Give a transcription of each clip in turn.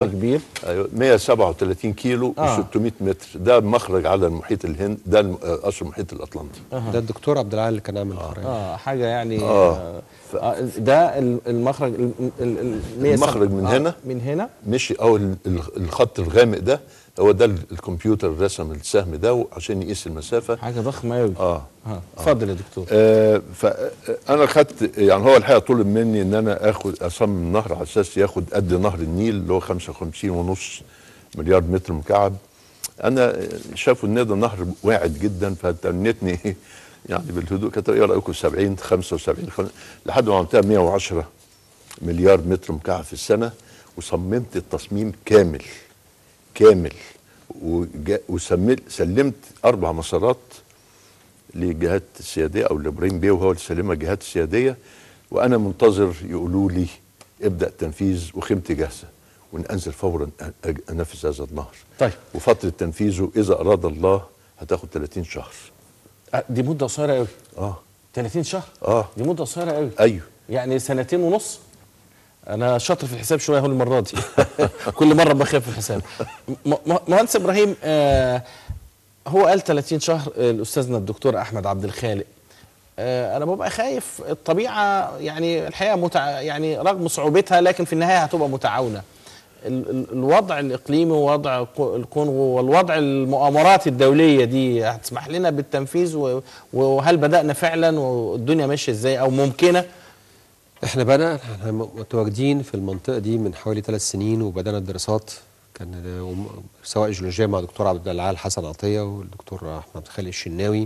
كبير ايوه 137 كيلو آه. و600 متر ده مخرج على المحيط الهند ده الم- آه، قصر المحيط الاطلنطي ده الدكتور عبد العال اللي كان عامل الخرائط اه حاجه يعني آه. آه. آه ده ال- المخرج ال- ال- ال- 107 المخرج من آه، هنا؟ من هنا مشي او ال- ال- الخط الغامق ده هو ده ال- الكمبيوتر رسم السهم ده عشان يقيس المسافه حاجه ضخمه قوي اه اه اتفضل يا دكتور آه فانا خدت يعني هو الحقيقه طلب مني ان انا اخد اصمم نهر على اساس ياخد قد نهر النيل اللي هو 55 ونص مليار متر مكعب انا شافوا ان ده نهر واعد جدا فتنتني يعني بالهدوء كانت ايه رايكم 70 75 خم- لحد ما عملتها 110 مليار متر مكعب في السنه وصممت التصميم كامل كامل وجا- وسميت سلمت اربع مسارات للجهات السياديه او لابراهيم بيه وهو اللي سلمها الجهات السياديه وانا منتظر يقولوا لي ابدا تنفيذ وخيمتي جاهزه وان انزل فورا أ- أج- انفذ هذا النهر طيب وفتره تنفيذه اذا اراد الله هتاخد 30 شهر آه، دي مده قصيره قوي اه 30 شهر اه دي مده قصيره قوي ايوه يعني سنتين ونص انا شاطر في الحساب شويه هو المره دي كل مره بخاف في الحساب م- م- مهندس ابراهيم آه هو قال 30 شهر آه، الاستاذنا الدكتور احمد عبد الخالق آه انا ببقى خايف الطبيعه يعني الحقيقه متع... يعني رغم صعوبتها لكن في النهايه هتبقى متعاونه ال- ال- الوضع الاقليمي ووضع الكو- الكونغو والوضع المؤامرات الدوليه دي هتسمح لنا بالتنفيذ و- وهل بدانا فعلا والدنيا ماشيه ازاي او ممكنه احنا بقى احنا متواجدين في المنطقه دي من حوالي ثلاث سنين وبدانا الدراسات كان ده وم- سواء جيولوجيا مع دكتور عبد العال حسن عطيه والدكتور احمد خالد الشناوي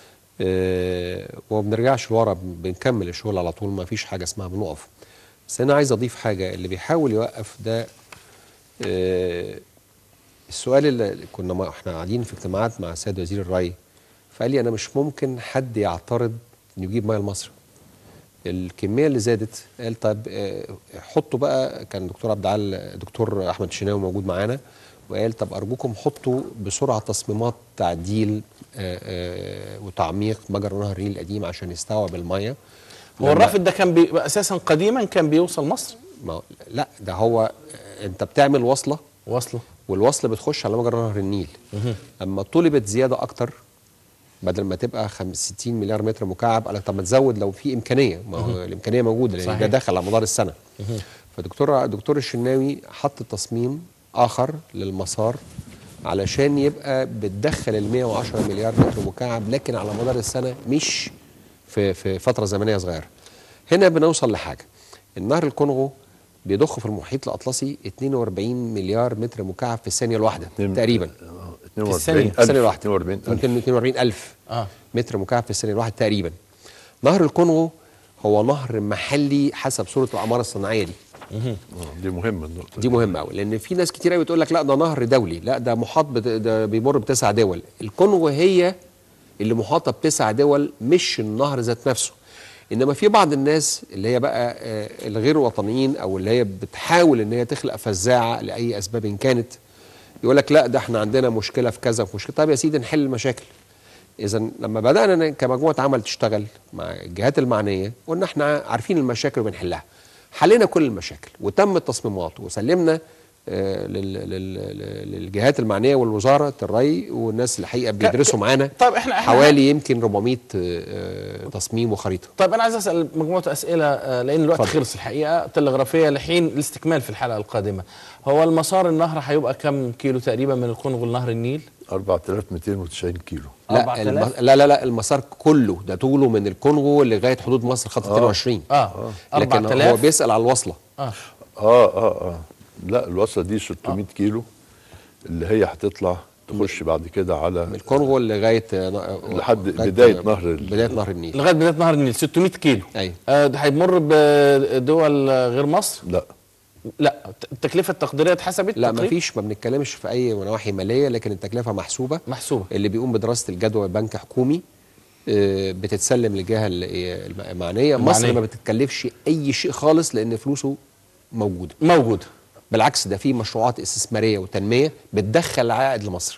اه وما بنرجعش لورا بنكمل الشغل على طول ما فيش حاجه اسمها بنقف بس انا عايز اضيف حاجه اللي بيحاول يوقف ده اه السؤال اللي كنا ما احنا قاعدين في اجتماعات مع السيد وزير الري فقال لي انا مش ممكن حد يعترض انه يجيب ميه لمصر الكميه اللي زادت قال طب آه، حطوا بقى كان دكتور عبد العال دكتور احمد الشناوي موجود معانا وقال طب ارجوكم حطوا بسرعه تصميمات تعديل آه، آه، وتعميق مجرى نهر النيل القديم عشان يستوعب الميه هو لما- الرافد ده كان بي... اساسا قديما كان بيوصل مصر ما هو- لا ده هو آه، انت بتعمل وصله واصله والوصل بتخش على مجرى نهر النيل اما طلبت زياده اكتر بدل ما تبقى 65 مليار متر مكعب قال لك طب ما تزود لو في امكانيه ما هو الامكانيه موجوده لان صحيح. ده داخل على مدار السنه فدكتور دكتور الشناوي حط تصميم اخر للمسار علشان يبقى بتدخل ال 110 مليار متر مكعب لكن على مدار السنه مش في في فتره زمنيه صغيره هنا بنوصل لحاجه النهر الكونغو بيضخ في المحيط الاطلسي 42 مليار متر مكعب في الثانيه الواحده اتنين- تقريبا آه، الثانية. 42 الثانيه الواحده 42 يمكن 42 الف اه متر مكعب في الثانيه الواحده تقريبا نهر الكونغو هو نهر محلي حسب صوره الاعمار الصناعيه دي دي مهمه النقطه دي مهمه قوي لان في ناس كتير قوي تقول لك لا ده نهر دولي لا ده محاط بت... ده بيمر بتسع دول الكونغو هي اللي محاطه بتسع دول مش النهر ذات نفسه انما في بعض الناس اللي هي بقى آه، الغير وطنيين او اللي هي بتحاول ان هي تخلق فزاعه لاي اسباب إن كانت يقول لك لا ده احنا عندنا مشكله في كذا في مشكله طب يا سيدي نحل المشاكل اذا لما بدانا ن- كمجموعه عمل تشتغل مع الجهات المعنيه قلنا احنا عارفين المشاكل وبنحلها حلينا كل المشاكل وتم التصميمات وسلمنا آه، لل- لل- لل- للجهات المعنيه والوزاره الري والناس الحقيقه بيدرسوا معانا طيب احنا احنا حوالي يمكن 400 آه، آه، تصميم وخريطه طيب انا عايز اسال مجموعه اسئله آه، لان الوقت اتفضل. خلص الحقيقه تلغرافيه لحين الاستكمال في الحلقه القادمه هو المسار النهر هيبقى كم كيلو تقريبا من الكونغو لنهر النيل 4290 كيلو لا 4000 الم... لا لا لا المسار كله ده طوله من الكونغو لغايه حدود مصر خط 22 اه لكن هو 4000 بيسال على الوصله اه اه اه اه لا الوصله دي 600 كيلو اللي هي هتطلع تخش بعد كده على من الكونغو لغايه آه، لحد لغاية- بداية نهر ال- بدايه نهر النيل لغايه بدايه نهر النيل 600 كيلو ايوه آه ده هيمر بدول غير مصر لا لا التكلفه التقديريه اتحسبت لا ما تقريباً؟ فيش ما بنتكلمش في اي نواحي ماليه لكن التكلفه محسوبه محسوبه اللي بيقوم بدراسه الجدوى بنك حكومي آه، بتتسلم للجهه ال- المعنيه مصر المعنية. ما بتتكلفش اي شيء خالص لان فلوسه موجوده موجود بالعكس ده في مشروعات استثماريه وتنميه بتدخل عائد لمصر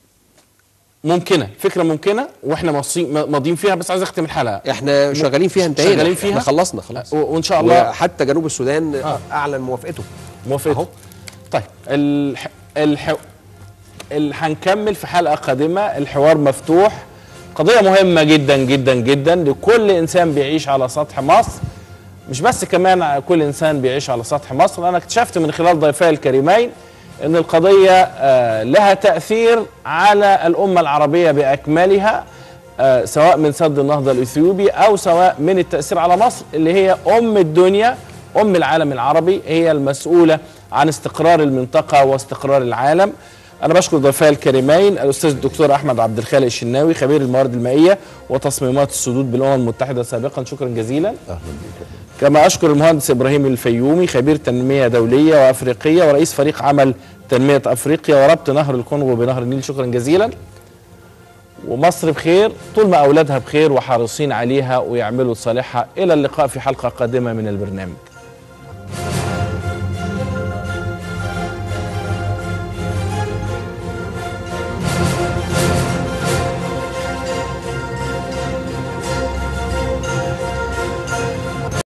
ممكنه فكره ممكنه واحنا مصي- ماضيين فيها بس عايز اختم الحلقه احنا شغالين فيها انتهينا شغالين احنا فيها؟ خلصنا خلاص و- وإن شاء الله- وحتى جنوب السودان آه. اعلن موافقته موافقه أهو. طيب الح... الح... ال... هنكمل في حلقه قادمه الحوار مفتوح قضيه مهمه جدا جدا جدا لكل انسان بيعيش على سطح مصر مش بس كمان كل انسان بيعيش على سطح مصر انا اكتشفت من خلال ضيفي الكريمين ان القضيه آه، لها تاثير على الامه العربيه باكملها آه، سواء من سد النهضه الاثيوبي او سواء من التاثير على مصر اللي هي ام الدنيا ام العالم العربي هي المسؤوله عن استقرار المنطقه واستقرار العالم انا بشكر ضيفي الكريمين الاستاذ الدكتور احمد عبد الخالق الشناوي خبير الموارد المائيه وتصميمات السدود بالامم المتحده سابقا شكرا جزيلا اهلا بك كما اشكر المهندس ابراهيم الفيومي خبير تنميه دوليه وافريقيه ورئيس فريق عمل تنميه افريقيا وربط نهر الكونغو بنهر النيل شكرا جزيلا ومصر بخير طول ما اولادها بخير وحريصين عليها ويعملوا صالحها الى اللقاء في حلقه قادمه من البرنامج